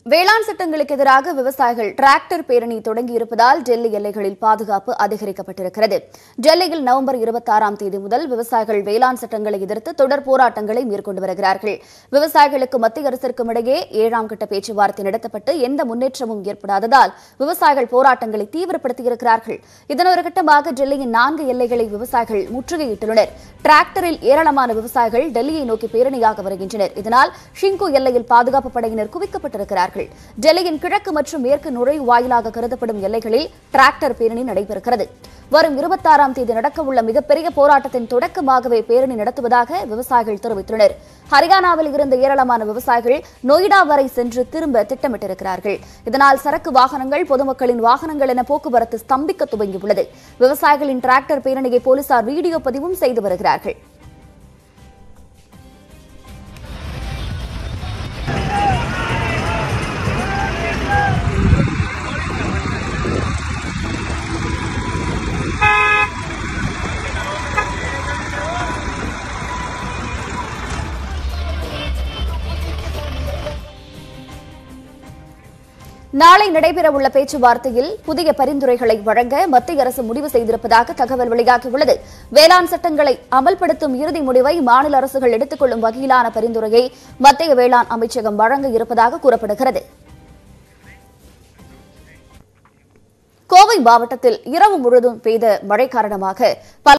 வேளாண் சட்டங்களுக்கு எதிராக விவசாயிகள் டிராக்டர் பேரணி தொடங்கி இருப்பதால் டெல்லி எல்லைகளில் பாதுகாப்பு அதிகரிக்கப்பட்டிருக்கிறது டெல்லியில் நவம்பர் இருபத்தாறாம் தேதி முதல் விவசாயிகள் வேளாண் சட்டங்களை எதிர்த்து தொடர் போராட்டங்களை மேற்கொண்டு வருகிறார்கள் விவசாயிகளுக்கு மத்திய அரசிற்கும் இடையே ஏழாம் கட்ட பேச்சுவார்த்தை நடத்தப்பட்டு எந்த முன்னேற்றமும் ஏற்படாததால் விவசாயிகள் போராட்டங்களை தீவிரப்படுத்தியிருக்கிறார்கள் இதன் ஒரு கட்டமாக டெல்லியின் நான்கு எல்லைகளை விவசாயிகள் முற்றுகையிட்டுள்ளனர் டிராக்டரில் ஏராளமான விவசாயிகள் டெல்லியை நோக்கி பேரணியாக வருகின்றனர் இதனால் ஷிங்கு எல்லையில் பாதுகாப்பு படையினர் குவிக்கப்பட்டிருக்கிறார்கள் டெல்லியின் கிழக்கு மற்றும் மேற்கு நுழைவாயிலாக கருதப்படும் எல்லைகளில் டிராக்டர் பேரணி நடைபெறுகிறது வரும் இருபத்தாறாம் தேதி நடக்கவுள்ள மிகப்பெரிய போராட்டத்தின் தொடக்கமாகவே பேரணி நடத்துவதாக விவசாயிகள் தெரிவித்துள்ளனர் ஹரியானாவில் இருந்த ஏராளமான விவசாயிகள் நொய்டா வரை சென்று திரும்ப திட்டமிட்டிருக்கிறார்கள் இதனால் சரக்கு வாகனங்கள் பொதுமக்களின் வாகனங்கள் என போக்குவரத்து ஸ்தம்பிக்க துவங்கியுள்ளது விவசாயிகளின் டிராக்டர் பேரணியை போலீசார் வீடியோ பதிவும் செய்து வருகிறார்கள் நாளை நடைபெறவுள்ள பேச்சுவார்த்தையில் புதிய பரிந்துரைகளை வழங்க மத்திய அரசு முடிவு செய்திருப்பதாக தகவல் வெளியாகியுள்ளது வேளாண் சட்டங்களை அமல்படுத்தும் இறுதி முடிவை மாநில அரசுகள் எடுத்துக் கொள்ளும் வகையிலான பரிந்துரையை மத்திய வேளாண் அமைச்சகம் வழங்க இருப்பதாக கூறப்படுகிறது கோவை மாவட்டத்தில் இரவு முழுவதும் பெய்த மழை காரணமாக பல